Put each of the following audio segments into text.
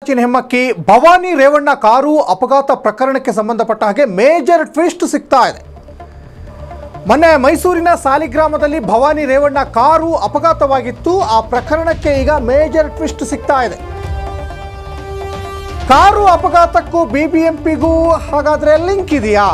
ಹೆಚ್ಚಿನ ಹೆಮ್ಮಕ್ಕಿ ಭವಾನಿ ರೇವಣ್ಣ ಕಾರು ಅಪಘಾತ ಪ್ರಕರಣಕ್ಕೆ ಸಂಬಂಧಪಟ್ಟ ಹಾಗೆ ಮೇಜರ್ ಟ್ವಿಸ್ಟ್ ಸಿಗ್ತಾ ಇದೆ ಮೊನ್ನೆ ಮೈಸೂರಿನ ಸಾಲಿಗ್ರಾಮದಲ್ಲಿ ಭವಾನಿ ರೇವಣ್ಣ ಕಾರು ಅಪಘಾತವಾಗಿತ್ತು ಆ ಪ್ರಕರಣಕ್ಕೆ ಈಗ ಮೇಜರ್ ಟ್ವಿಸ್ಟ್ ಸಿಗ್ತಾ ಇದೆ ಕಾರು ಅಪಘಾತಕ್ಕೂ ಬಿಬಿಎಂಪಿಗೂ ಹಾಗಾದ್ರೆ ಲಿಂಕ್ ಇದೆಯಾ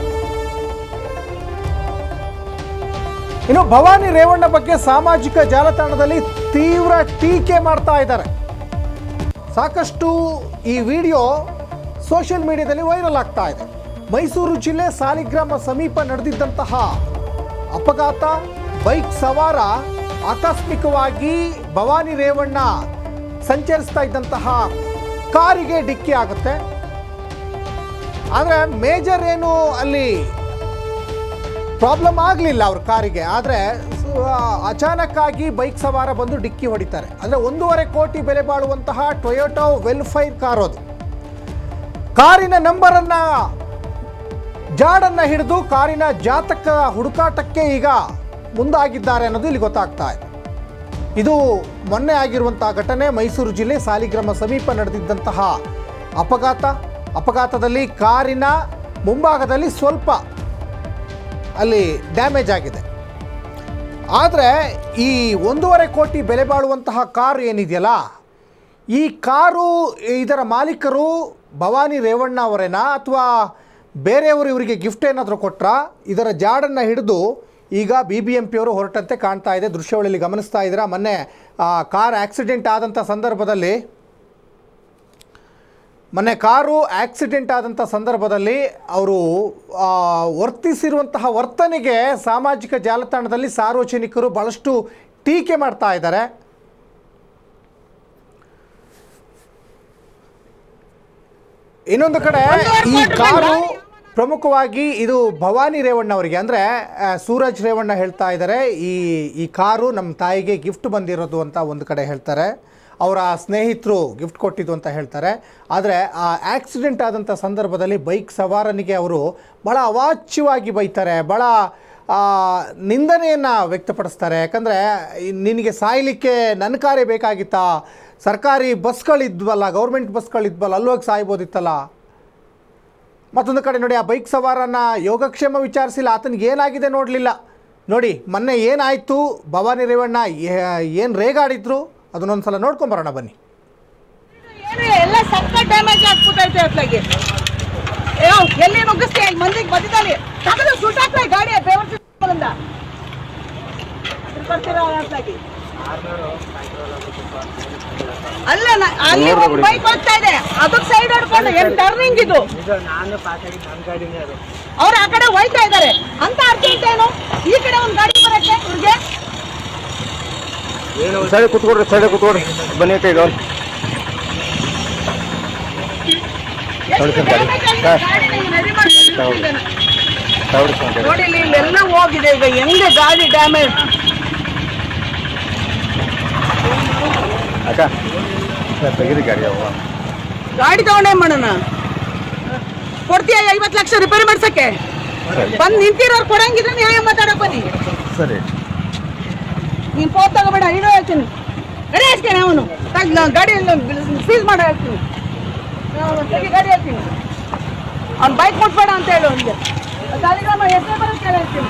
ಇನ್ನು ಭವಾನಿ ರೇವಣ್ಣ ಬಗ್ಗೆ ಸಾಮಾಜಿಕ ಜಾಲತಾಣದಲ್ಲಿ ತೀವ್ರ ಟೀಕೆ ಮಾಡ್ತಾ ಇದ್ದಾರೆ ಸಾಕಷ್ಟು ಈ ವಿಡಿಯೋ ಸೋಷಿಯಲ್ ಮೀಡಿಯಾದಲ್ಲಿ ವೈರಲ್ ಆಗ್ತಾ ಇದೆ ಮೈಸೂರು ಜಿಲ್ಲೆ ಸಾಲಿಗ್ರಾಮ ಸಮೀಪ ನಡೆದಿದ್ದಂತಹ ಅಪಘಾತ ಬೈಕ್ ಸವಾರ ಆಕಸ್ಮಿಕವಾಗಿ ಭವಾನಿ ರೇವಣ್ಣ ಸಂಚರಿಸ್ತಾ ಇದ್ದಂತಹ ಕಾರಿಗೆ ಡಿಕ್ಕಿ ಆಗುತ್ತೆ ಆದರೆ ಮೇಜರ್ ಏನು ಅಲ್ಲಿ ಪ್ರಾಬ್ಲಮ್ ಆಗಲಿಲ್ಲ ಅವ್ರ ಕಾರಿಗೆ ಆದರೆ ಅಚಾನಕ್ಕಾಗಿ ಬೈಕ್ ಸವಾರ ಬಂದು ಡಿಕ್ಕಿ ಹೊಡಿತಾರೆ ಅಂದರೆ ಒಂದೂವರೆ ಕೋಟಿ ಬೆಲೆ ಬಾಳುವಂತಹ ಟೊಯೋಟೋ ವೆಲ್ಫೈರ್ ಕಾರ್ ಅದು ಕಾರಿನ ನಂಬರನ್ನು ಜಾಡನ್ನು ಹಿಡಿದು ಕಾರಿನ ಜಾತಕ ಹುಡುಕಾಟಕ್ಕೆ ಈಗ ಮುಂದಾಗಿದ್ದಾರೆ ಅನ್ನೋದು ಇಲ್ಲಿ ಗೊತ್ತಾಗ್ತಾ ಇದೆ ಇದು ಮೊನ್ನೆ ಆಗಿರುವಂತಹ ಘಟನೆ ಮೈಸೂರು ಜಿಲ್ಲೆ ಸಾಲಿಗ್ರಾಮ ಸಮೀಪ ನಡೆದಿದ್ದಂತಹ ಅಪಘಾತ ಅಪಘಾತದಲ್ಲಿ ಕಾರಿನ ಮುಂಭಾಗದಲ್ಲಿ ಸ್ವಲ್ಪ ಅಲ್ಲಿ ಡ್ಯಾಮೇಜ್ ಆಗಿದೆ ಆದರೆ ಈ ಒಂದೂವರೆ ಕೋಟಿ ಬೆಲೆ ಬಾಳುವಂತಹ ಕಾರು ಏನಿದೆಯಲ್ಲ ಈ ಕಾರು ಇದರ ಮಾಲೀಕರು ಭವಾನಿ ರೇವಣ್ಣ ಅವರೇನಾ ಅಥವಾ ಬೇರೆಯವರು ಇವರಿಗೆ ಗಿಫ್ಟ್ ಏನಾದರೂ ಕೊಟ್ರಾ ಇದರ ಜಾಡನ್ನು ಹಿಡಿದು ಈಗ ಬಿ ಬಿ ಎಂ ಪಿಯವರು ಹೊರಟಂತೆ ಕಾಣ್ತಾ ಇದೆ ದೃಶ್ಯಾವಳಿಯಲ್ಲಿ ಗಮನಿಸ್ತಾ ಇದ್ದೀರಾ ಮೊನ್ನೆ ಆ ಕಾರ್ ಆಕ್ಸಿಡೆಂಟ್ ಆದಂಥ ಸಂದರ್ಭದಲ್ಲಿ ಮೊನ್ನೆ ಕಾರು ಆಕ್ಸಿಡೆಂಟ್ ಆದಂಥ ಸಂದರ್ಭದಲ್ಲಿ ಅವರು ಆ, ವರ್ತಿಸಿರುವಂತಹ ವರ್ತನೆಗೆ ಸಾಮಾಜಿಕ ಜಾಲತಾಣದಲ್ಲಿ ಸಾರ್ವಜನಿಕರು ಭಾಳಷ್ಟು ಟೀಕೆ ಮಾಡ್ತಾ ಇದ್ದಾರೆ ಇನ್ನೊಂದು ಕಡೆ ಈ ಕಾರು ಪ್ರಮುಖವಾಗಿ ಇದು ಭವಾನಿ ರೇವಣ್ಣ ಅವರಿಗೆ ಅಂದರೆ ಸೂರಜ್ ರೇವಣ್ಣ ಹೇಳ್ತಾ ಇದ್ದಾರೆ ಈ ಈ ಕಾರು ನಮ್ಮ ತಾಯಿಗೆ ಗಿಫ್ಟ್ ಬಂದಿರೋದು ಅಂತ ಒಂದು ಕಡೆ ಹೇಳ್ತಾರೆ ಅವರ ಸ್ನೇಹಿತರು ಗಿಫ್ಟ್ ಕೊಟ್ಟಿದ್ದು ಅಂತ ಹೇಳ್ತಾರೆ ಆದರೆ ಆ ಆಕ್ಸಿಡೆಂಟ್ ಆದಂಥ ಸಂದರ್ಭದಲ್ಲಿ ಬೈಕ್ ಸವಾರನಿಗೆ ಅವರು ಭಾಳ ಅವಾಚ್ಯವಾಗಿ ಬೈತಾರೆ ಭಾಳ ಆ, ನಿಂದನೆಯನ್ನು ವ್ಯಕ್ತಪಡಿಸ್ತಾರೆ ಯಾಕಂದರೆ ನಿನಗೆ ಸಾಯಲಿಕ್ಕೆ ನನ್ನ ಕಾರೇ ಬೇಕಾಗಿತ್ತಾ ಸರ್ಕಾರಿ ಬಸ್ಗಳಿದ್ವಲ್ಲ ಗೌರ್ಮೆಂಟ್ ಬಸ್ಗಳಿದ್ವಲ್ಲ ಅಲ್ಲೋಗಿ ಸಾಯ್ಬೋದಿತ್ತಲ್ಲ ಮತ್ತೊಂದು ಕಡೆ ನೋಡಿ ಆ ಬೈಕ್ ಸವಾರನ ಯೋಗಕ್ಷೇಮ ವಿಚಾರಿಸಿಲ್ಲ ಆತನಿಗೆ ಏನಾಗಿದೆ ನೋಡಲಿಲ್ಲ ನೋಡಿ ಮೊನ್ನೆ ಏನಾಯಿತು ಭವಾನಿ ರೇವಣ್ಣ ಏನು ರೇಗಾಡಿದ್ರು ಅದನ್ನೊಂದು ಸಲ ನೋಡ್ಕೊಂಬರೋಣ ಬನ್ನಿ ಏನ್ರಿ, ಎಲ್ಲ ಸಕ್ಕ ಡ್ಯಾಮೇಜ್ ಆಗ್ಬಿಟ್ಟೈತೆ ಅತ್ಲಾಗಿ ಏ, ಎಲ್ಲಿ ನುಗ್ಗಿಸ್ತೀಯ ಈ ಮಂದಿಗೆ ಬದಿದಲ್ಲಿ ತಗದು ಸುಟ್ಟಾಕ್ಲ ಗಾಡಿ ಬೇವರ್ಸಿಂದ ಬರ್ತೀರಾ ಅತ್ಲಾಗಿ ಅಲ್ಲ ನ- ಅಲ್ಲಿ ಒಂದು ಬೈಕ್ ಹೋಗ್ತಾ ಇದೆ ಅದಕ್ಕೆ ಸೈಡ್ ಹೊಡ್ಕೊಂಡು ಏನ್ ಟರ್ನಿಂಗ್ ಇದು ನಾನು ಪಾಸ್ ಆಗಿದ್ದು ನನ್ನ ಗಾಡಿನೇ ಅದು ಅವ್ರು ಆ ಕಡೆ ಹೋಯ್ತಾ ಇದ್ದಾರೆ ಅಂತ ಅರ್ಜೆಂಟ್ ಏನು ಈ ಕಡೆ ಒಂದು ಗಾಡಿ ಬರಕ್ಕೆ ಇವ್ರಿಗೆ ಸೈಡ್ ಕುತ್ಕೊಡ್ರಿ ಸೈಡ್ ಕುತ್ಕೊಡ್ರಿ ಬನ್ನಿ ಕೈ ಗೌರಿ ಎಷ್ಟು damage ಆಗಿದೆ ಗಾಡಿನ ಈಗ ready ಮಾಡ್ಕೊಂಡು ಇದ್ದಾನೆ. ನೋಡಿ ಇಲ್ಲಿ ಇಲ್ಲೆಲ್ಲ ಹೋಗಿದೆ ಈಗ ಹೆಂಗೆ ಗಾಡಿ ಡ್ಯಾಮೇಜ್ ಅಕ್ಕ ತೆಗೀರಿ ಗಾಡಿ ಅವ ಗಾಡಿ ತಗೊಂಡೇನ್ ಮಾಡೋಣ ಕೊಡ್ತೀಯ ಐವತ್ತು ಲಕ್ಷ ರಿಪೇರಿ ಮಾಡ್ಸಕ್ಕೆ ಸರಿ ಬಂದ್ ನಿಂತಿರೋರು ಕೊಡಂಗಿದ್ರೆ ನ್ಯಾಯ ಮಾತಾಡಕ್ ಬನ್ನಿ ಸರಿ ನೀನ್ ಫೋನ್ ತಗೋಬೇಡ ಇಡೋ ಹೇಳ್ತೀನಿ ಗಾಡಿ ಹಾಕ್ತೇನೆ ಅವನು ಗಾಡಿ ಸೀಸ್ ಮಾಡಿ ಹೇಳ್ತೀನಿ ಅವ್ನು ತೆಗಿ ಗಾಡಿ ಹೇಳ್ತೀನಿ ಅವ್ನು ಬೈಕ್ ಮುಟ್ಬೇಡ ಅಂತ ಹೇಳು ಅವ್ನಿಗೆ ಸಾಲಿಗ್ರಾಮ ಹೆಸರು ಬರುತ್ತೆ ಹೇಳ್ತೀನಿ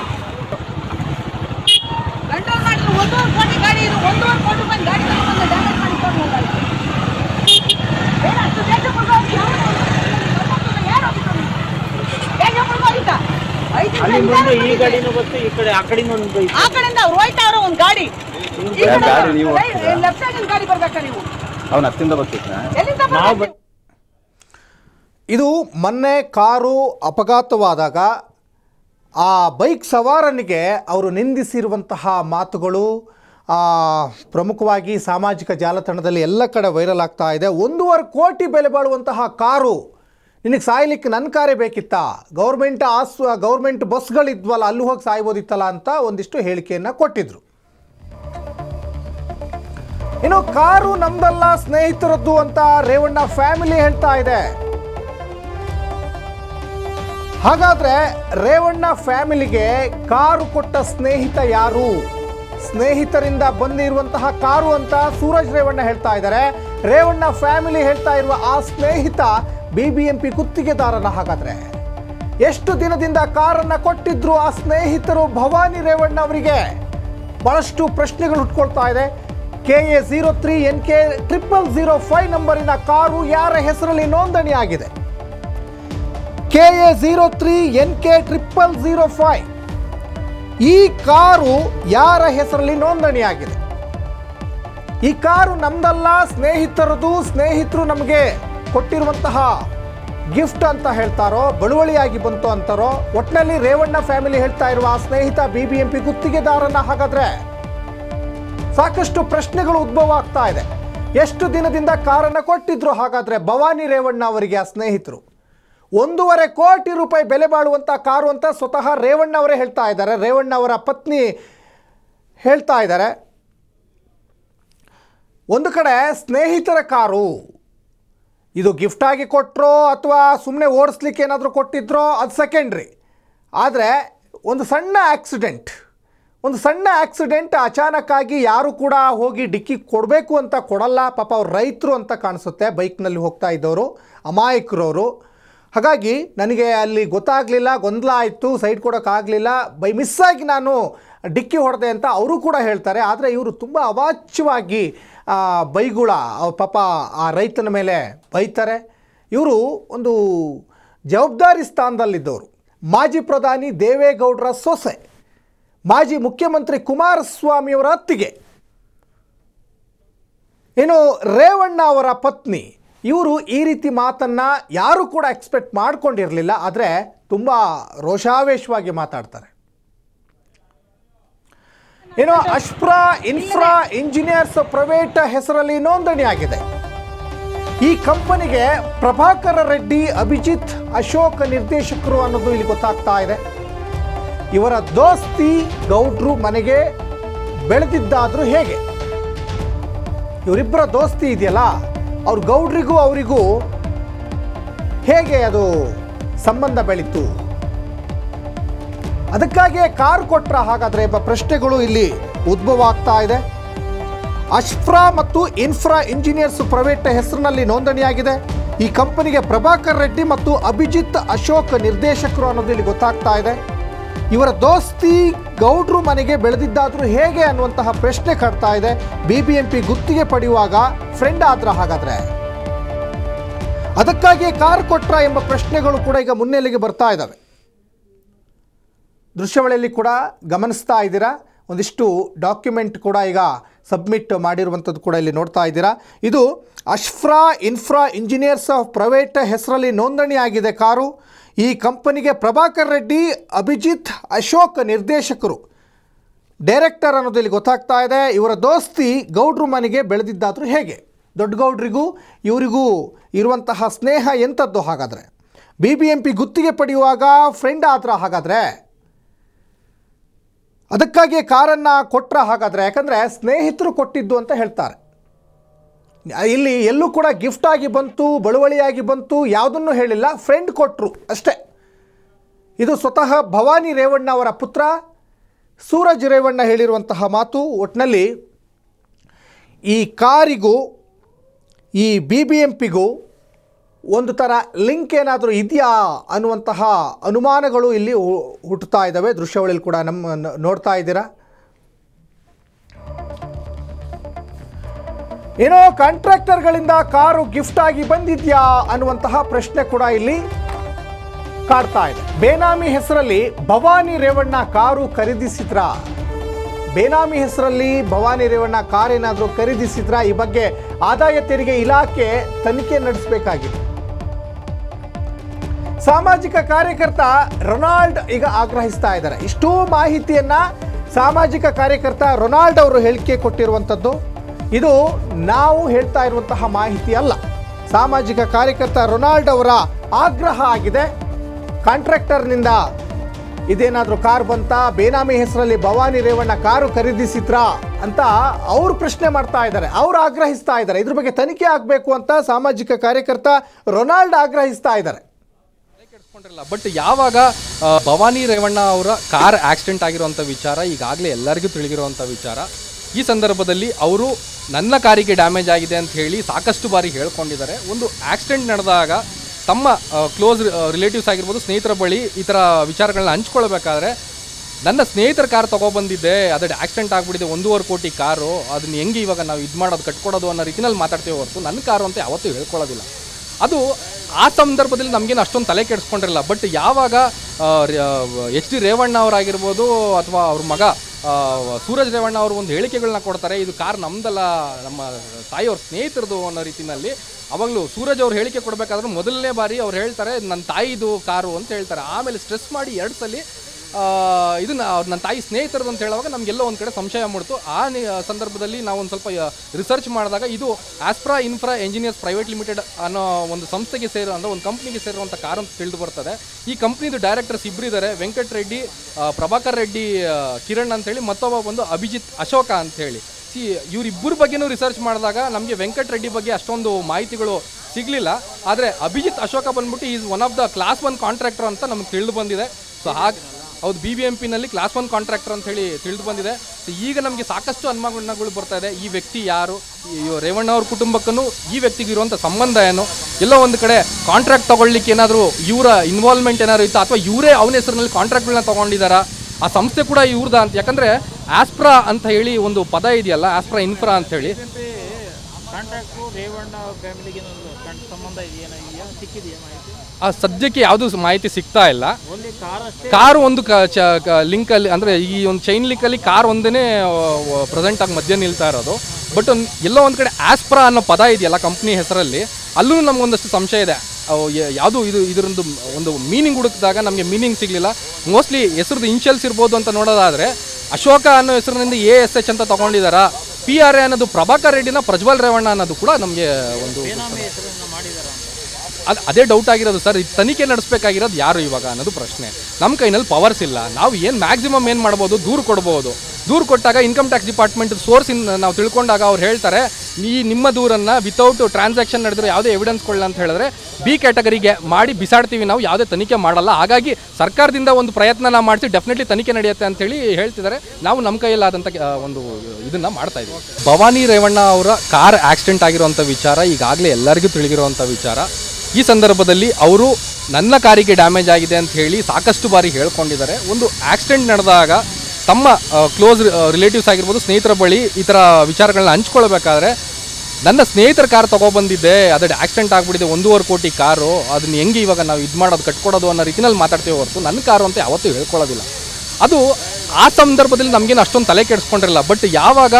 ಕಂಟ್ರೋಲ್ ಮಾಡಿ ಒಂದೂವರೆ ಕೋಟಿ ಗಾಡಿ ಇದು ಒಂದೂವರೆ ಕೋಟಿ ರೂಪಾಯಿ ಗಾಡಿ ತಗೊಂಡ್ಬಂದು ಡ್ಯಾಮೇಜ್ ಮಾಡಿ ಕೊಡ್ಬೋದಲ್ಲ ಏನು ಅಷ್ಟು ದೇಶ ಮುಳ್ಗೋಗಿ ಯಾರು ಯಾರು ದೇಶ ಮುಳ್ಗೋಗಿತ್ತಾ? ಐದು ಅಲ್ಲಿ ನಿಮಿಷ ಮುಂದೆ ಈ ಇದ್ದಾರೆ ಗಾಡಿನೂ ಬತ್ತು ಈ ಕಡೆ ಆ ಕಡೆನೂ ಒಂದು ಬೈಕ್ ಆ ಕಡೆಯಿಂದ ಅವ್ರು ಹೋಯ್ತಾ ಅವ್ರ ಒಂದು ಗಾಡಿ ಈ ಯಾವ ಕಡೆ ಗಾಡಿ ನೀವು ಓಡ್ತೀರಾ? ಲೆಫ್ಟ್ ಸೈಡ್ ಗಾಡಿ ಬರ್ಬೇಕಾ ನೀವು ಅವ್ನ ಹತ್ತಿಂದ ಬರ್ತಿದ್ನ ಎಲ್ಲಿಂದ ನಾವು ಬರ್ಬೇಕು? ಇದು ಮೊನ್ನೆ ಕಾರು ಅಪಘಾತವಾದಾಗ ಆ ಬೈಕ್ ಸವಾರನಿಗೆ ಅವರು ನಿಂದಿಸಿರುವಂತಹ ಮಾತುಗಳು ಆ, ಪ್ರಮುಖವಾಗಿ ಸಾಮಾಜಿಕ ಜಾಲತಾಣದಲ್ಲಿ ಎಲ್ಲ ಕಡೆ ವೈರಲ್ ಆಗ್ತಾ ಇದೆ ಒಂದೂವರೆ ಕೋಟಿ ಬೆಲೆ ಬಾಳುವಂತಹ ಕಾರು ನಿನಗೆ ಸಾಯ್ಲಿಕ್ಕೆ ನನ್ನ ಕಾರೇ ಬೇಕಿತ್ತಾ ಗೌರ್ಮೆಂಟ್ ಆಸ್ ಗೌರ್ಮೆಂಟ್ ಬಸ್ಗಳಿದ್ವಲ್ಲ ಅಲ್ಲಿ ಹೋಗಿ ಸಾಯ್ಬೋದಿತ್ತಲ್ಲ ಅಂತ ಒಂದಿಷ್ಟು ಹೇಳಿಕೆಯನ್ನು ಕೊಟ್ಟಿದ್ರು ಇನ್ನು ಕಾರು ನಮ್ದಲ್ಲ ಸ್ನೇಹಿತರದ್ದು ಅಂತ ರೇವಣ್ಣ ಫ್ಯಾಮಿಲಿ ಹೇಳ್ತಾ ಇದೆ ಹಾಗಾದ್ರೆ ರೇವಣ್ಣ ಫ್ಯಾಮಿಲಿಗೆ ಕಾರು ಕೊಟ್ಟ ಸ್ನೇಹಿತ ಯಾರು ಸ್ನೇಹಿತರಿಂದ ಬಂದಿರುವಂತಹ ಕಾರು ಅಂತ ಸೂರಜ್ ರೇವಣ್ಣ ಹೇಳ್ತಾ ಇದ್ದಾರೆ ರೇವಣ್ಣ ಫ್ಯಾಮಿಲಿ ಹೇಳ್ತಾ ಇರುವ ಆ ಸ್ನೇಹಿತ ಬಿ ಬಿ ಎಂ ಪಿ ಗುತ್ತಿಗೆದಾರನ ಹಾಗಾದ್ರೆ ಎಷ್ಟು ದಿನದಿಂದ ಕಾರನ್ನ ಕೊಟ್ಟಿದ್ರು ಆ ಸ್ನೇಹಿತರು ಭವಾನಿ ರೇವಣ್ಣ ಅವರಿಗೆ ಬಹಳಷ್ಟು ಪ್ರಶ್ನೆಗಳು ಹುಟ್ಕೊಳ್ತಾ ಇದೆ K A zero three N K triple zero five ನಂಬರಿನ ಕಾರು ಯಾರ ಹೆಸರಲ್ಲಿ ನೋಂದಣಿ ಆಗಿದೆ K A zero three N K triple zero five ಈ ಕಾರು ಯಾರ ಹೆಸರಲ್ಲಿ ನೋಂದಣಿಯಾಗಿದೆ ಈ ಕಾರು ನಮ್ದಲ್ಲ ಸ್ನೇಹಿತರದು ಸ್ನೇಹಿತರು ನಮಗೆ ಕೊಟ್ಟಿರುವಂತಹ ಗಿಫ್ಟ್ ಅಂತ ಹೇಳ್ತಾರೋ ಬಳುವಳಿಯಾಗಿ ಬಂತು ಅಂತಾರೋ ಒಟ್ಟಿನಲ್ಲಿ ರೇವಣ್ಣ ಫ್ಯಾಮಿಲಿ ಹೇಳ್ತಾ ಇರುವ ಆ ಸ್ನೇಹಿತ ಬಿ ಬಿ ಎಂ ಪಿ ಗುತ್ತಿಗೆದಾರನ ಹಾಗಾದ್ರೆ ಸಾಕಷ್ಟು ಪ್ರಶ್ನೆಗಳು ಉದ್ಭವ ಆಗ್ತಾ ಇದೆ ಎಷ್ಟು ದಿನದಿಂದ ಕಾರನ್ನ ಕೊಟ್ಟಿದ್ರು ಹಾಗಾದ್ರೆ ಭವಾನಿ ರೇವಣ್ಣ ಅವರಿಗೆ ಆ ಸ್ನೇಹಿತರು ಒಂದೂವರೆ ಕೋಟಿ ರೂಪಾಯಿ ಬೆಲೆ ಬಾಳುವಂಥ ಕಾರು ಅಂತ ಸ್ವತಃ ರೇವಣ್ಣ ಅವರೇ ಹೇಳ್ತಾ ಇದ್ದಾರೆ ರೇವಣ್ಣ ಅವರ ಪತ್ನಿ ಹೇಳ್ತಾ ಇದ್ದಾರೆ ಒಂದು ಕಡೆ ಸ್ನೇಹಿತರ ಕಾರು ಇದು ಗಿಫ್ಟಾಗಿ ಕೊಟ್ಟರೋ ಅಥವಾ ಸುಮ್ಮನೆ ಓಡಿಸ್ಲಿಕ್ಕೆ ಏನಾದರೂ ಕೊಟ್ಟಿದ್ರೋ ಅದು ಸೆಕೆಂಡ್ರಿ ಆದರೆ ಒಂದು ಸಣ್ಣ ಆಕ್ಸಿಡೆಂಟ್ ಒಂದು ಸಣ್ಣ ಆಕ್ಸಿಡೆಂಟ್ ಅಚಾನಕ್ಕಾಗಿ ಯಾರು ಕೂಡ ಹೋಗಿ ಡಿಕ್ಕಿ ಕೊಡಬೇಕು ಅಂತ ಕೊಡಲ್ಲ ಪಾಪ ಅವ್ರು ರೈತರು ಅಂತ ಕಾಣಿಸುತ್ತೆ ಬೈಕ್ನಲ್ಲಿ ಹೋಗ್ತಾ ಇದ್ದವರು ಅಮಾಯಕರವರು ಹಾಗಾಗಿ ನನಗೆ ಅಲ್ಲಿ ಗೊತ್ತಾಗಲಿಲ್ಲ ಗೊಂದಲ ಆಯಿತು ಸೈಡ್ ಕೊಡೋಕ್ಕಾಗಲಿಲ್ಲ ಬೈ ಮಿಸ್ಸಾಗಿ ನಾನು ಡಿಕ್ಕಿ ಹೊಡೆದೆ ಅಂತ ಅವರು ಕೂಡ ಹೇಳ್ತಾರೆ ಆದರೆ ಇವರು ತುಂಬ ಅವಾಚ್ಯವಾಗಿ ಆ, ಬೈಗುಳ ಅವ್ರ್ ಪಾಪ ಆ ರೈತನ ಮೇಲೆ ಬೈತಾರೆ ಇವರು ಒಂದು ಜವಾಬ್ದಾರಿ ಸ್ಥಾನದಲ್ಲಿದ್ದವರು ಮಾಜಿ ಪ್ರಧಾನಿ ದೇವೇಗೌಡರ ಸೊಸೆ ಮಾಜಿ ಮುಖ್ಯಮಂತ್ರಿ ಕುಮಾರಸ್ವಾಮಿಯವರ ಅತ್ತಿಗೆ ಇನ್ನು ರೇವಣ್ಣ ಅವರ ಪತ್ನಿ ಇವರು ಈ ರೀತಿ ಮಾತನ್ನು ಯಾರು ಕೂಡ ಎಕ್ಸ್ಪೆಕ್ಟ್ ಮಾಡ್ಕೊಂಡಿರಲಿಲ್ಲ ಆದರೆ ತುಂಬ ರೋಷಾವೇಶವಾಗಿ ಮಾತಾಡ್ತಾರೆ ಏನು ಅಶ್ಪ್ರಾ ಇನ್ಫ್ರಾ ಇಂಜಿನಿಯರ್ಸ್ ಪ್ರೈವೇಟ್ ಹೆಸರಲ್ಲಿ ನೋಂದಣಿ ಆಗಿದೆ ಈ ಕಂಪನಿಗೆ ಪ್ರಭಾಕರ ರೆಡ್ಡಿ ಅಭಿಜಿತ್ ಅಶೋಕ್ ನಿರ್ದೇಶಕರು ಅನ್ನೋದು ಇಲ್ಲಿ ಗೊತ್ತಾಗ್ತಾ ಇದೆ ಇವರ ದೋಸ್ತಿ ಗೌಡ್ರು ಮನೆಗೆ ಬೆಳೆದಿದ್ದಾದ್ರೂ ಹೇಗೆ ಇವರಿಬ್ಬರ ದೋಸ್ತಿ ಇದೆಯಲ್ಲ ಅವ್ರ ಗೌಡ್ರಿಗೂ ಅವರಿಗೂ ಹೇಗೆ ಅದು ಸಂಬಂಧ ಬೆಳೀತು ಅದಕ್ಕಾಗಿಯೇ ಕಾರ್ ಕೊಟ್ರ ಹಾಗಾದ್ರೆ ಎಂಬ ಪ್ರಶ್ನೆಗಳು ಇಲ್ಲಿ ಉದ್ಭವ ಆಗ್ತಾ ಇದೆ ಅಶ್ಫ್ರಾ ಮತ್ತು ಇನ್ಫ್ರಾ ಇಂಜಿನಿಯರ್ಸ್ ಪ್ರೈವೇಟ್ ಹೆಸರಿನಲ್ಲಿ ನೋಂದಣಿಯಾಗಿದೆ ಈ ಕಂಪನಿಗೆ ಪ್ರಭಾಕರ್ ರೆಡ್ಡಿ ಮತ್ತು ಅಭಿಜಿತ್ ಅಶೋಕ್ ನಿರ್ದೇಶಕರು ಅನ್ನೋದು ಇಲ್ಲಿ ಗೊತ್ತಾಗ್ತಾ ಇದೆ ಇವರ ದೋಸ್ತಿ ಗೌಡ್ರು ಮನೆಗೆ ಬೆಳೆದಿದ್ದಾದ್ರೂ ಹೇಗೆ ಅನ್ನುವಂತಹ ಪ್ರಶ್ನೆ ಕಾಡ್ತಾ ಇದೆ ಬಿ ಬಿ ಎಂ ಪಿ ಗುತ್ತಿಗೆ ಪಡೆಯುವಾಗ ಫ್ರೆಂಡ್ ಆದ್ರ ಹಾಗಾದ್ರೆ ಅದಕ್ಕಾಗಿಯೇ ಕಾರ್ ಕೊಟ್ರ ಎಂಬ ಪ್ರಶ್ನೆಗಳು ಕೂಡ ಈಗ ಮುನ್ನೆಲೆಗೆ ಬರ್ತಾ ಇದ್ದಾವೆ ದೃಶ್ಯಾವಳಿಯಲ್ಲಿ ಕೂಡ ಗಮನಿಸ್ತಾ ಇದ್ದೀರಾ ಒಂದಿಷ್ಟು ಡಾಕ್ಯುಮೆಂಟ್ ಕೂಡ ಈಗ ಸಬ್ಮಿಟ್ ಮಾಡಿರುವಂಥದ್ದು ಕೂಡ ಇಲ್ಲಿ ನೋಡ್ತಾ ಇದ್ದೀರಾ ಇದು ಅಶ್ಫ್ರಾ ಇನ್ಫ್ರಾ ಇಂಜಿನಿಯರ್ಸ್ ಆಫ್ ಪ್ರೈವೇಟ್ ಹೆಸರಲ್ಲಿ ನೋಂದಣಿ ಆಗಿದೆ ಕಾರು ಈ ಕಂಪನಿಗೆ ಪ್ರಭಾಕರ್ ರೆಡ್ಡಿ ಅಭಿಜಿತ್ ಅಶೋಕ್ ನಿರ್ದೇಶಕರು ಡೈರೆಕ್ಟರ್ ಅನ್ನೋದು ಇಲ್ಲಿ ಗೊತ್ತಾಗ್ತಾ ಇದೆ ಇವರ ದೋಸ್ತಿ ಗೌಡ್ರು ಮನೆಗೆ ಬೆಳೆದಿದ್ದಾದರೂ ಹೇಗೆ ದೊಡ್ಡ ಗೌಡ್ರಿಗೂ ಇವರಿಗೂ ಇರುವಂತಹ ಸ್ನೇಹ ಎಂಥದ್ದು ಹಾಗಾದರೆ ಬಿ ಬಿ ಎಂ ಪಿ ಗುತ್ತಿಗೆ ಪಡೆಯುವಾಗ ಫ್ರೆಂಡ್ ಆದ್ರ ಹಾಗಾದರೆ ಅದಕ್ಕಾಗಿ ಕಾರನ್ನು ಕೊಟ್ರ ಹಾಗಾದರೆ ಯಾಕಂದರೆ ಸ್ನೇಹಿತರು ಕೊಟ್ಟಿದ್ದು ಅಂತ ಹೇಳ್ತಾರೆ ಇಲ್ಲಿ ಎಲ್ಲೂ ಕೂಡ ಗಿಫ್ಟ್ ಆಗಿ ಬಂತು ಬಳುವಳಿಯಾಗಿ ಬಂತು ಯಾವುದನ್ನು ಹೇಳಿಲ್ಲ ಫ್ರೆಂಡ್ ಕೊಟ್ಟರು ಅಷ್ಟೇ ಇದು ಸ್ವತಃ ಭವಾನಿ ರೇವಣ್ಣ ಅವರ ಪುತ್ರ ಸೂರಜ್ ರೇವಣ್ಣ ಹೇಳಿರುವಂತಹ ಮಾತು ಒಟ್ಟಿನಲ್ಲಿ ಈ ಕಾರಿಗೂ ಈ ಬಿ ಬಿ ಎಂ ಪಿಗೂ ಒಂದು ಥರ ಲಿಂಕ್ ಏನಾದರೂ ಇದೆಯಾ ಅನ್ನುವಂತಹ ಅನುಮಾನಗಳು ಇಲ್ಲಿ ಹು- ಹುಟ್ಟುತ್ತಾ ಇದ್ದಾವೆ ದೃಶ್ಯಾವಳಿಯಲ್ಲಿ ಕೂಡ ನಮ್ಮ ನ- ನೋಡ್ತಾ ಇದ್ದೀರಾ ಏನೋ ಕಾಂಟ್ರಾಕ್ಟರ್ಗಳಿಂದ ಕಾರು ಗಿಫ್ಟ್ ಆಗಿ ಬಂದಿದ್ಯಾ ಅನ್ನುವಂತಹ ಪ್ರಶ್ನೆ ಕೂಡ ಇಲ್ಲಿ ಕಾಡ್ತಾ ಇದೆ ಬೇನಾಮಿ ಹೆಸರಲ್ಲಿ ಭವಾನಿ ರೇವಣ್ಣ ಕಾರು ಖರೀದಿಸಿದ್ರ ಬೇನಾಮಿ ಹೆಸರಲ್ಲಿ ಭವಾನಿ ರೇವಣ್ಣ ಕಾರ್ ಏನಾದರೂ ಖರೀದಿಸಿದ್ರ ಈ ಬಗ್ಗೆ ಆದಾಯ ತೆರಿಗೆ ಇಲಾಖೆ ತನಿಖೆ ನಡೆಸಬೇಕಾಗಿದೆ ಸಾಮಾಜಿಕ ಕಾರ್ಯಕರ್ತ ರೊನಾಲ್ಡ್ ಈಗ ಆಗ್ರಹಿಸ್ತಾ ಇದ್ದಾರೆ ಇಷ್ಟೂ ಮಾಹಿತಿಯನ್ನ ಸಾಮಾಜಿಕ ಕಾರ್ಯಕರ್ತ ರೊನಾಲ್ಡ್ ಅವರು ಹೇಳಿಕೆ ಕೊಟ್ಟಿರುವಂಥದ್ದು ಇದು ನಾವು ಹೇಳ್ತಾ ಇರುವಂತಹ ಮಾಹಿತಿ ಅಲ್ಲ ಸಾಮಾಜಿಕ ಕಾರ್ಯಕರ್ತ ರೊನಾಲ್ಡ್ ಅವರ ಆಗ್ರಹ ಆಗಿದೆ ಕಾಂಟ್ರಾಕ್ಟರ್ನಿಂದ ಇದೇನಾದರೂ ಕಾರ್ ಬಂತ ಬೇನಾಮಿ ಹೆಸರಲ್ಲಿ ಭವಾನಿ ರೇವಣ್ಣ ಕಾರು ಖರೀದಿಸಿದ್ರಾ ಅಂತ ಅವ್ರು ಪ್ರಶ್ನೆ ಮಾಡ್ತಾ ಇದ್ದಾರೆ ಅವ್ರು ಆಗ್ರಹಿಸ್ತಾ ಇದ್ದಾರೆ ಇದ್ರ ಬಗ್ಗೆ ತನಿಖೆ ಆಗಬೇಕು ಅಂತ ಸಾಮಾಜಿಕ ಕಾರ್ಯಕರ್ತ ರೊನಾಲ್ಡ್ ಆಗ್ರಹಿಸ್ತಾ ಇದ್ದಾರೆ ಕೆಡಿಸ್ಕೊಂಡಿರಲ್ಲ ಬಟ್ ಯಾವಾಗ ಆ, ಭವಾನಿ ರೇವಣ್ಣ ಅವರ ಕಾರ್ ಆಕ್ಸಿಡೆಂಟ್ ಆಗಿರುವಂಥ ವಿಚಾರ ಈಗಾಗಲೇ ಎಲ್ಲರಿಗೂ ತಿಳಿದಿರುವಂಥ ವಿಚಾರ ಈ ಸಂದರ್ಭದಲ್ಲಿ ಅವರು ನನ್ನ ಕಾರಿಗೆ ಡ್ಯಾಮೇಜ್ ಆಗಿದೆ ಅಂತ ಹೇಳಿ ಸಾಕಷ್ಟು ಬಾರಿ ಹೇಳ್ಕೊಂಡಿದ್ದಾರೆ ಒಂದು ಆಕ್ಸಿಡೆಂಟ್ ನಡೆದಾಗ ತಮ್ಮ ಕ್ಲೋಸ್ ರಿಲೇಟಿವ್ಸ್ ಆಗಿರ್ಬೋದು ಸ್ನೇಹಿತರ ಬಳಿ ಈ ಥರ ವಿಚಾರಗಳನ್ನ ಹಂಚ್ಕೊಳ್ಬೇಕಾದ್ರೆ ನನ್ನ ಸ್ನೇಹಿತರ ಕಾರ್ ತೊಗೊಬಂದಿದ್ದೆ ಅದು ಆಕ್ಸಿಡೆಂಟ್ ಆಗಿಬಿಟ್ಟಿದೆ ಒಂದೂವರೆ ಕೋಟಿ ಕಾರು ಅದನ್ನ ಹೆಂಗೆ ಇವಾಗ ನಾವು ಇದು ಮಾಡೋದು ಕಟ್ಕೊಡೋದು ಅನ್ನೋ ರೀತಿನಲ್ಲಿ ಮಾತಾಡ್ತೀವಿ ಹೊರತು ನನ್ನ ಕಾರು ಅಂತ ಯಾವತ್ತೂ ಹೇಳ್ಕೊಳ್ಳೋದಿಲ್ಲ ಅದು ಆ ಸಂದರ್ಭದಲ್ಲಿ ನಮಗೇನು ಅಷ್ಟೊಂದು ತಲೆ ಕೆಡಿಸ್ಕೊಂಡಿರಲ್ಲ ಬಟ್ ಯಾವಾಗ ಎಚ್ ಡಿ ರೇವಣ್ಣ ಅವರಾಗಿರ್ಬೋದು ಅಥವಾ ಅವ್ರ ಮಗ ಆ, ಸೂರಜ್ ರೇವಣ್ಣ ಅವರು ಒಂದು ಹೇಳಿಕೆಗಳನ್ನ ಕೊಡ್ತಾರೆ ಇದು ಕಾರ್ ನಮ್ದಲ್ಲ ನಮ್ಮ ತಾಯಿಯವ್ರ ಸ್ನೇಹಿತರದು ಅನ್ನೋ ರೀತಿನಲ್ಲಿ ಅವಾಗಲೂ ಸೂರಜ್ ಅವ್ರು ಹೇಳಿಕೆ ಕೊಡಬೇಕಾದ್ರೆ ಮೊದಲನೇ ಬಾರಿ ಅವ್ರು ಹೇಳ್ತಾರೆ ನನ್ನ ತಾಯಿದು ಕಾರು ಅಂತ ಹೇಳ್ತಾರೆ ಆಮೇಲೆ ಸ್ಟ್ರೆಸ್ ಮಾಡಿ ಎರಡು ಸಲ ಆ, ಇದನ್ನ ಅವ್ರು ನನ್ನ ತಾಯಿ ಸ್ನೇಹಿತರದು ಅಂತ ಹೇಳುವಾಗ ನಮಗೆಲ್ಲೋ ಒಂದು ಕಡೆ ಸಂಶಯ ಮೂಡ್ತು ಆ ನಿ- ಸಂದರ್ಭದಲ್ಲಿ ನಾವು ಒಂದು ಸ್ವಲ್ಪ ರಿಸರ್ಚ್ ಮಾಡಿದಾಗ ಇದು ಆಸ್ಪ್ರಾ ಇನ್ಫ್ರಾ ಎಂಜಿನಿಯರ್ಸ್ ಪ್ರೈವೇಟ್ ಲಿಮಿಟೆಡ್ ಅನ್ನೋ ಒಂದು ಸಂಸ್ಥೆಗೆ ಸೇರೋ ಅಂದರೆ ಒಂದು ಕಂಪ್ನಿಗೆ ಸೇರುವಂಥ ಕಾರ್ ಅಂತ ತಿಳಿದು ಬರ್ತದೆ ಈ ಕಂಪ್ನಿದು ಡೈರೆಕ್ಟರ್ಸ್ ಇಬ್ಬರು ಇದ್ದಾರೆ ವೆಂಕಟ್ ರೆಡ್ಡಿ ಆ, ಪ್ರಭಾಕರ್ ರೆಡ್ಡಿ ಆ, ಕಿರಣ್ ಅಂತೇಳಿ ಮತ್ತೊಬ್ಬ ಬಂದು ಅಭಿಜಿತ್ ಅಶೋಕ ಅಂತೇಳಿ ಸಿ ಇವರಿಬ್ಬರ ಬಗ್ಗೆನೂ ರಿಸರ್ಚ್ ಮಾಡಿದಾಗ ನಮಗೆ ವೆಂಕಟ್ ರೆಡ್ಡಿ ಬಗ್ಗೆ ಅಷ್ಟೊಂದು ಮಾಹಿತಿಗಳು ಸಿಗಲಿಲ್ಲ ಆದರೆ ಅಭಿಜಿತ್ ಅಶೋಕ ಬಂದ್ಬಿಟ್ಟು is one of the class one contractor ಅಂತ ನಮ್ಗೆ ತಿಳಿದು ಬಂದಿದೆ ಸೊ ಹಾಗೆ ಹೌದು ಬಿ ಬಿ ಎಂ ಪಿನಲ್ಲಿ ಕ್ಲಾಸ್ ಒನ್ ಕಾಂಟ್ರಾಕ್ಟರ್ ಅಂತ ಹೇಳಿ ತಿಳಿದು ಬಂದಿದೆ ಸೊ ಈಗ ನಮಗೆ ಸಾಕಷ್ಟು ಅನುಮಾನಗಳು ಬರ್ತಾ ಇದೆ ಈ ವ್ಯಕ್ತಿ ಯಾರು ಈ ರೇವಣ್ಣ ಅವ್ರ ಕುಟುಂಬಕ್ಕೂ ಈ ವ್ಯಕ್ತಿಗೆ ಇರುವಂಥ ಸಂಬಂಧ ಏನು ಎಲ್ಲೋ ಒಂದು ಕಡೆ ಕಾಂಟ್ರಾಕ್ಟ್ ತಗೊಳ್ಳಿಕ್ಕೆ ಏನಾದರೂ ಇವರ ಇನ್ವಾಲ್ವ್ಮೆಂಟ್ ಏನಾದ್ರು ಇತ್ತು ಅಥವಾ ಇವರೇ ಅವನ ಹೆಸರಿನಲ್ಲಿ ಕಾಂಟ್ರಾಕ್ಟ್ಗಳನ್ನ ತಗೊಂಡಿದ್ದಾರಾ ಆ ಸಂಸ್ಥೆ ಕೂಡ ಇವ್ರದ ಅಂತ ಯಾಕಂದ್ರೆ ಆಸ್ಪ್ರಾ ಅಂತ ಹೇಳಿ ಒಂದು ಪದ ಇದೆಯಲ್ಲ ಆಸ್ಪ್ರಾ ಇನ್ಫ್ರಾ ಅಂತ ಹೇಳಿ ಕಾಂಟ್ರಾಕ್ಟ್ರು ರೇವಣ್ಣ ಫ್ಯಾಮಿಲಿಗೆ ಸಂಬಂಧ ಇದೆಯೇನೋ ಇದೆಯಾ ಸಿಕ್ಕಿದೆಯಾ ಮಾಹಿತಿ ಆ ಸದ್ಯಕ್ಕೆ ಯಾವುದೂ ಮಾಹಿತಿ ಸಿಗ್ತಾ ಇಲ್ಲ ಓನ್ಲಿ ಕಾರ್ ಅಷ್ಟೇ ಕಾರ್ ಒಂದು ಲಿಂಕಲ್ಲಿ ಅಂದರೆ ಈ ಒಂದು ಚೈನ್ ಲಿಂಕಲ್ಲಿ ಕಾರ್ ಒಂದೇ ಪ್ರೆಸೆಂಟ್ ಆಗಿ ಮಧ್ಯ ನಿಲ್ತಾ ಇರೋದು ಬಟ್ ಎಲ್ಲೋ ಒಂದು ಕಡೆ ಆಸ್ಪ್ರಾ ಅನ್ನೋ ಪದ ಇದೆಯಲ್ಲ ಕಂಪ್ನಿ ಹೆಸರಲ್ಲಿ ಅಲ್ಲೂ ನಮಗೊಂದಷ್ಟು ಸಂಶಯ ಇದೆ ಅವು ಯ- ಯಾವುದು ಇದು ಇದರೊಂದು ಒಂದು ಮೀನಿಂಗ್ ಹುಡುಕಿದಾಗ ನಮಗೆ ಮೀನಿಂಗ್ ಸಿಗಲಿಲ್ಲ ಮೋಸ್ಟ್ಲಿ ಹೆಸರದ್ದು ಇನ್ಷಿಯಲ್ಸ್ ಇರ್ಬೋದು ಅಂತ ನೋಡೋದಾದರೆ ಅಶೋಕ ಅನ್ನೋ ಹೆಸರಿನಿಂದ ಎ ಎಸ್ ಎಚ್ ಅಂತ ತಗೊಂಡಿದ್ದಾರಾ ಪಿ ಆರ್ ಎ ಅನ್ನೋದು ಪ್ರಭಾಕರ್ ರೆಡ್ಡಿನ ಪ್ರಜ್ವಲ್ ರೇವಣ್ಣ ಅನ್ನೋದು ಕೂಡ ನಮಗೆ ಒಂದು ಹೆಸರನ್ನು ಮಾಡಿದಾರ ಅಂತ ಅದು ಅದೇ ಡೌಟ್ ಆಗಿರೋದು ಸರ್ ಈ ತನಿಖೆ ನಡೆಸಬೇಕಾಗಿರೋದು ಯಾರು ಇವಾಗ ಅನ್ನೋದು ಪ್ರಶ್ನೆ ನಮ್ಮ ಕೈನಲ್ಲಿ ಪವರ್ಸ್ ಇಲ್ಲ ನಾವು ಏನು ಮ್ಯಾಕ್ಸಿಮಮ್ ಏನು ಮಾಡ್ಬೋದು ದೂರು ಕೊಡ್ಬೋದು ದೂರು ಕೊಟ್ಟಾಗ income tax department source in ನಾವು ತಿಳ್ಕೊಂಡಾಗ ಅವ್ರು ಹೇಳ್ತಾರೆ ಈ ನಿಮ್ಮ ದೂರನ್ನು ವಿತೌಟ್ ಟ್ರಾನ್ಸಾಕ್ಷನ್ ನಡೆದ್ರೆ ಯಾವುದೇ ಎವಿಡೆನ್ಸ್ ಕೊಡಲ್ಲ ಅಂತ ಹೇಳಿದ್ರೆ ಬಿ ಕ್ಯಾಟಗರಿಗೆ ಮಾಡಿ ಬಿಸಾಡ್ತೀವಿ ನಾವು ಯಾವುದೇ ತನಿಖೆ ಮಾಡಲ್ಲ ಹಾಗಾಗಿ ಸರ್ಕಾರದಿಂದ ಒಂದು ಪ್ರಯತ್ನ ಮಾಡಿಸಿ ಡೆಫಿನೆಟ್ಲಿ ತನಿಖೆ ನಡೆಯುತ್ತೆ ಅಂತೇಳಿ ಹೇಳ್ತಿದ್ದಾರೆ ನಾವು ನಮ್ಮ ಕೈಯಲ್ಲಾದಂಥ ಆ, ಒಂದು ಇದನ್ನ ಮಾಡ್ತಾ ಇದ್ದೀವಿ ಭವಾನಿ ರೇವಣ್ಣ ಅವರ ಕಾರ್ ಆಕ್ಸಿಡೆಂಟ್ ಆಗಿರುವಂಥ ವಿಚಾರ ಈಗಾಗಲೇ ಎಲ್ಲರಿಗೂ ತಿಳಿದಿರುವಂಥ ವಿಚಾರ ಈ ಸಂದರ್ಭದಲ್ಲಿ ಅವರು ನನ್ನ ಕಾರಿಗೆ ಡ್ಯಾಮೇಜ್ ಆಗಿದೆ ಅಂತ ಹೇಳಿ ಸಾಕಷ್ಟು ಬಾರಿ ಹೇಳ್ಕೊಂಡಿದ್ದಾರೆ ಒಂದು ಆಕ್ಸಿಡೆಂಟ್ ನಡೆದಾಗ ತಮ್ಮ ಕ್ಲೋಸ್ ರಿಲೇಟಿವ್ಸ್ ಆಗಿರ್ಬೋದು ಸ್ನೇಹಿತರ ಬಳಿ ಈ ಥರ ವಿಚಾರಗಳನ್ನ ಹಂಚ್ಕೊಳ್ಬೇಕಾದ್ರೆ ನನ್ನ ಸ್ನೇಹಿತರ ಕಾರ್ ತೊಗೊಬಂದಿದ್ದೆ ಅದು ಆಕ್ಸಿಡೆಂಟ್ ಆಗಿಬಿಟ್ಟಿದೆ ಒಂದೂವರೆ ಕೋಟಿ ಕಾರು ಅದನ್ನ ಹೆಂಗೆ ಇವಾಗ ನಾವು ಇದು ಮಾಡೋದು ಕಟ್ಕೊಡೋದು ಅನ್ನೋ ರೀತಿನಲ್ಲಿ ಮಾತಾಡ್ತೀವಿ ಹೊರತು ನನ್ನ ಕಾರು ಅಂತ ಯಾವತ್ತೂ ಹೇಳ್ಕೊಳ್ಳೋದಿಲ್ಲ ಅದು ಆ ಸಂದರ್ಭದಲ್ಲಿ ನಮಗೇನು ಅಷ್ಟೊಂದು ತಲೆ ಕೆಡಿಸ್ಕೊಂಡಿರಲ್ಲ ಬಟ್ ಯಾವಾಗ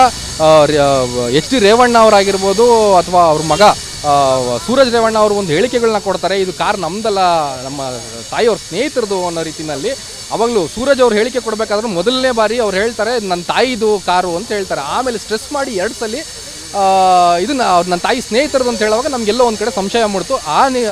ಎಚ್ ಡಿ ರೇವಣ್ಣ ಅವರಾಗಿರ್ಬೋದು ಅಥವಾ ಅವ್ರ ಮಗ ಆ, ಸೂರಜ್ ರೇವಣ್ಣ ಅವರು ಒಂದು ಹೇಳಿಕೆಗಳನ್ನ ಕೊಡ್ತಾರೆ ಇದು ಕಾರ್ ನಮ್ದಲ್ಲ ನಮ್ಮ ತಾಯಿಯವ್ರ ಸ್ನೇಹಿತರದು ಅನ್ನೋ ರೀತಿನಲ್ಲಿ ಅವಾಗಲೂ ಸೂರಜ್ ಅವ್ರು ಹೇಳಿಕೆ ಕೊಡಬೇಕಾದ್ರೆ ಮೊದಲನೇ ಬಾರಿ ಅವ್ರು ಹೇಳ್ತಾರೆ ನನ್ನ ತಾಯಿದು ಕಾರು ಅಂತ ಹೇಳ್ತಾರೆ ಆಮೇಲೆ ಸ್ಟ್ರೆಸ್ ಮಾಡಿ ಎರಡು ಸಲ ಆ, ಇದನ್ನ ಅವ್ರು ನನ್ನ ತಾಯಿ ಸ್ನೇಹಿತರದು ಅಂತ ಹೇಳುವಾಗ ನಮಗೆಲ್ಲೋ ಒಂದು ಕಡೆ ಸಂಶಯ ಮೂಡ್ತು ಆ ನಿ-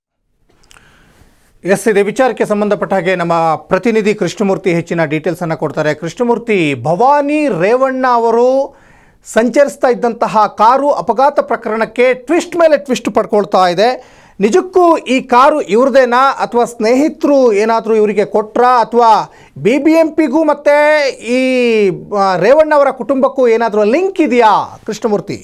ಎಸ್ ಇದೇ ವಿಚಾರಕ್ಕೆ ಸಂಬಂಧಪಟ್ಟ ಹಾಗೆ ನಮ್ಮ ಪ್ರತಿನಿಧಿ ಕೃಷ್ಣಮೂರ್ತಿ ಹೆಚ್ಚಿನ ಡೀಟೇಲ್ಸನ್ನು ಕೊಡ್ತಾರೆ ಕೃಷ್ಣಮೂರ್ತಿ ಭವಾನಿ ರೇವಣ್ಣ ಅವರು ಸಂಚರಿಸ್ತಾ ಇದ್ದಂತಹ ಕಾರು ಅಪಘಾತ ಪ್ರಕರಣಕ್ಕೆ ಟ್ವಿಸ್ಟ್ ಮೇಲೆ ಟ್ವಿಸ್ಟ್ ಪಡ್ಕೊಳ್ತಾ ಇದೆ ನಿಜಕ್ಕೂ ಈ ಕಾರು ಇವ್ರದೇನಾ ಅಥವಾ ಸ್ನೇಹಿತರು ಏನಾದರೂ ಇವರಿಗೆ ಕೊಟ್ರಾ ಅಥವಾ ಬಿ ಬಿ ಎಂ ಪಿಗೂ ಮತ್ತು ಈ ಆ, ರೇವಣ್ಣ ಅವರ ಕುಟುಂಬಕ್ಕೂ ಏನಾದರೂ ಲಿಂಕ್ ಇದೆಯಾ ಕೃಷ್ಣಮೂರ್ತಿ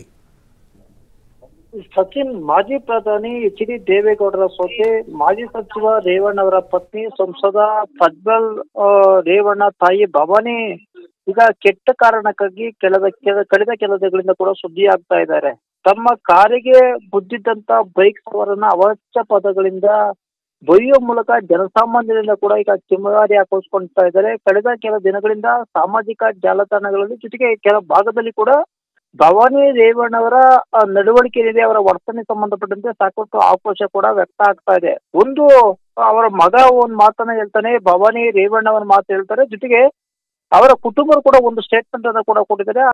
ಸಚಿನ್ ಮಾಜಿ ಪ್ರಧಾನಿ ಎಚ್ ಡಿ ದೇವೇಗೌಡರ ಸೊಸೆ ಮಾಜಿ ಸಚಿವ ರೇವಣ್ಣವರ ಪತ್ನಿ ಸಂಸದ ಪ್ರಜ್ವಲ್ ಆ, ರೇವಣ್ಣ ತಾಯಿ ಭವಾನಿ ಈಗ ಕೆಟ್ಟ ಕಾರಣಕ್ಕಾಗಿ ಕೆಲದ ಕೆಲ ಕಳೆದ ಕೆಲ ದಿನಗಳಿಂದ ಕೂಡ ಸುದ್ದಿ ಆಗ್ತಾ ಇದ್ದಾರೆ ತಮ್ಮ ಕಾರಿಗೆ ಬುದ್ದಿದ್ದಂತ ಬೈಕ್ ಸವಾರನ್ನ ಅವಾಚ್ಯ ಪದಗಳಿಂದ ಬೈಯೋ ಮೂಲಕ ಜನಸಾಮಾನ್ಯರಿಂದ ಕೂಡ ಈಗ ಕಿಮ್ಮಗಾರಿ ಹಾಕಿಸ್ಕೊಳ್ತಾ ಇದ್ದಾರೆ ಕಳೆದ ಕೆಲ ದಿನಗಳಿಂದ ಸಾಮಾಜಿಕ ಜಾಲತಾಣಗಳಲ್ಲಿ ಜೊತೆಗೆ ಕೆಲ ಭಾಗದಲ್ಲಿ ಕೂಡ ಭವಾನಿ ರೇವಣ್ಣವರ ಆ, ನಡವಳಿಕೆ ಏನಿದೆ ಅವರ ವರ್ತನೆ ಸಂಬಂಧಪಟ್ಟಂತೆ ಸಾಕಷ್ಟು ಆಕ್ರೋಶ ಕೂಡ ವ್ಯಕ್ತ ಆಗ್ತಾ ಇದೆ ಒಂದು ಅವರ ಮಗ ಒಂದ್ ಮಾತನ್ನ ಹೇಳ್ತಾನೆ ಭವಾನಿ ರೇವಣ್ಣ ಅವರ ಮಾತು ಹೇಳ್ತಾರೆ ಜೊತೆಗೆ ಅವರ ಕುಟುಂಬರು ಕೂಡ ಒಂದು ಸ್ಟೇಟ್ಮೆಂಟ್ ಅನ್ನ ಕೂಡ ಕೊಟ್ಟಿದ್ದಾರೆ